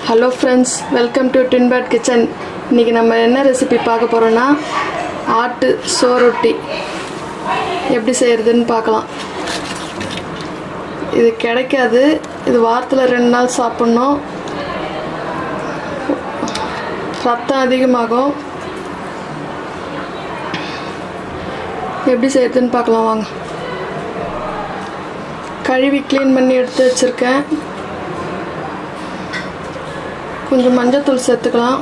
hello friends welcome to டின்பேட் kitchen இன்றைக்கி நம்ம என்ன ரெசிபி பார்க்க போகிறோன்னா ஆட்டு சோரொட்டி எப்படி செய்கிறதுன்னு பார்க்கலாம் இது கிடைக்காது இது வாரத்தில் ரெண்டு நாள் சாப்பிட்ணும் ரத்தம் அதிகமாகும் எப்படி செய்கிறதுன்னு பார்க்கலாம் வாங்க கழுவி க்ளீன் பண்ணி எடுத்து வச்சுருக்கேன் கொஞ்சம் மஞ்சத்தூள் சேர்த்துக்கலாம்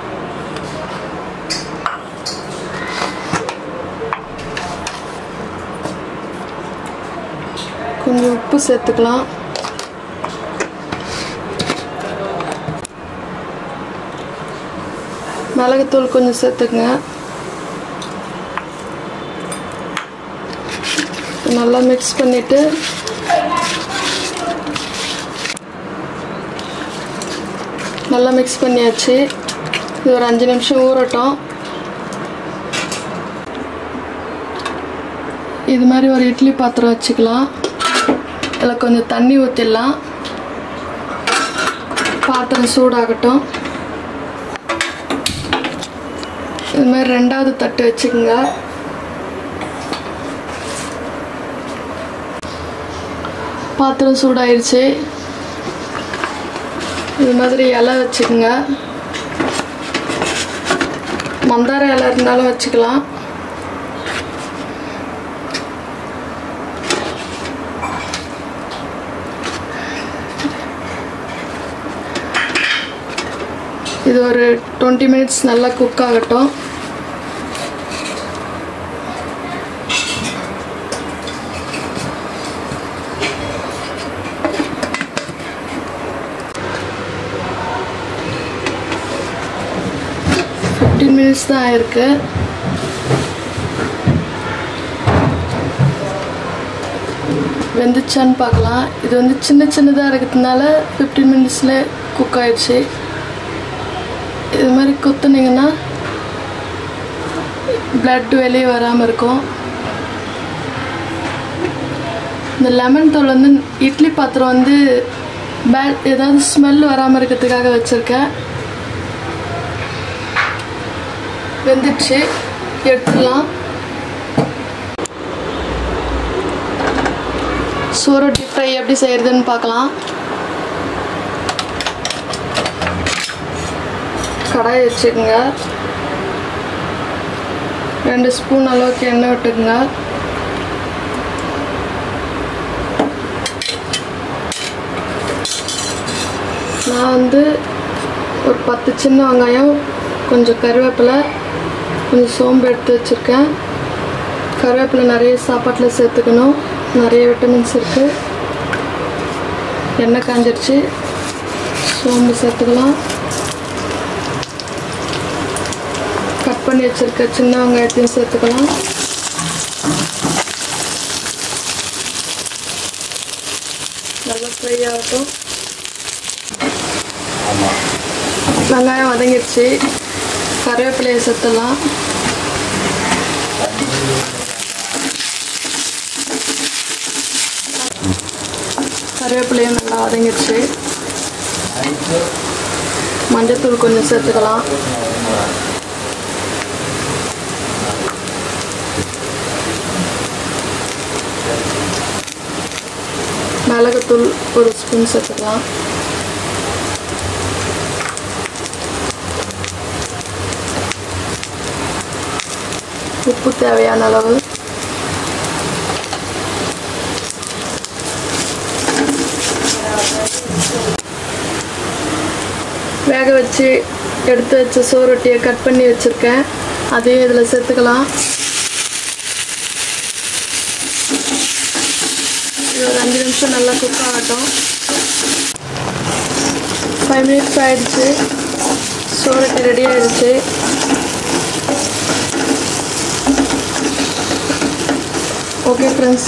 கொஞ்சம் உப்பு சேர்த்துக்கலாம் மிளகுத்தூள் கொஞ்சம் சேர்த்துக்குங்க நல்லா மிக்ஸ் பண்ணிவிட்டு நல்லா மிக்ஸ் பண்ணியாச்சு இது ஒரு அஞ்சு நிமிஷம் ஊறட்டும் இது மாதிரி ஒரு இட்லி பாத்திரம் வச்சுக்கலாம் இதில் கொஞ்சம் தண்ணி ஊற்றிடலாம் பாத்திரம் சூடாகட்டும் இது மாதிரி ரெண்டாவது தட்டு வச்சுக்கோங்க பாத்திரம் சூடாயிருச்சு இது மாதிரி இலை வச்சுக்கோங்க மந்தார இலை இருந்தாலும் வச்சுக்கலாம் இது ஒரு டுவெண்ட்டி மினிட்ஸ் நல்லா குக் ஆகட்டும் ஃபிஃப்டீன் மினிட்ஸ் தான் ஆயிருக்கு வெந்துச்சான்னு பார்க்கலாம் இது வந்து சின்ன சின்னதாக இருக்கிறதுனால ஃபிஃப்டீன் மினிட்ஸில் குக் ஆயிடுச்சு இது மாதிரி கொத்துனீங்கன்னா பிளட் வெளியே வராமல் இருக்கும் இந்த லெமன் தூள் வந்து இட்லி பாத்திரம் வந்து பேட் ஏதாவது ஸ்மெல் வராமல் இருக்கிறதுக்காக வச்சுருக்கேன் வெந்துடுச்சு எடுத்துடலாம் சோரொட்டி ஃப்ரை எப்படி செய்கிறதுன்னு பார்க்கலாம் கடாய் வச்சுக்கோங்க ரெண்டு ஸ்பூன் அளவுக்கு எண்ணெய் விட்டுக்குங்க நான் வந்து ஒரு பத்து சின்ன வெங்காயம் கொஞ்சம் கருவேப்பிலை கொஞ்சம் சோம்பு எடுத்து வச்சுருக்கேன் கருவேப்பிலை நிறைய சாப்பாட்டில் சேர்த்துக்கணும் நிறைய விட்டமின்ஸ் இருக்குது எண்ணெய் காஞ்சிருச்சு சோம்பு சேர்த்துக்கலாம் கட் பண்ணி வச்சுருக்க சின்ன வெங்காயத்தையும் சேர்த்துக்கலாம் நல்லா ஃப்ரை ஆகட்டும் வெங்காயம் வதங்கிடுச்சு கருவேப்பிலையை சேர்த்துலாம் கருவேப்பிலையும் நல்லா வதங்கிடுச்சு மஞ்சத்தூள் கொஞ்சம் சேர்த்துக்கலாம் மிளகுத்தூள் ஒரு ஸ்பூன் சேர்த்துக்கலாம் உப்பு தேவையான அளவு வேக வச்சு எடுத்து வச்ச சோரொட்டியை கட் பண்ணி வச்சுருக்கேன் அதையும் இதில் சேர்த்துக்கலாம் இது ஒரு அஞ்சு நிமிஷம் நல்லா குக் ஆகட்டும் ஃபைவ் மினிட்ஸ் ஆயிடுச்சு சோரொட்டி ரெடி ஆயிடுச்சு ஓகே ஃப்ரெண்ட்ஸ்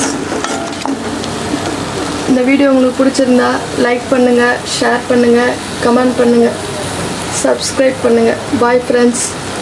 இந்த வீடியோ உங்களுக்கு பிடிச்சிருந்தா லைக் பண்ணுங்கள் ஷேர் பண்ணுங்கள் கமெண்ட் பண்ணுங்கள் சப்ஸ்கிரைப் பண்ணுங்கள் பாய் ஃப்ரெண்ட்ஸ்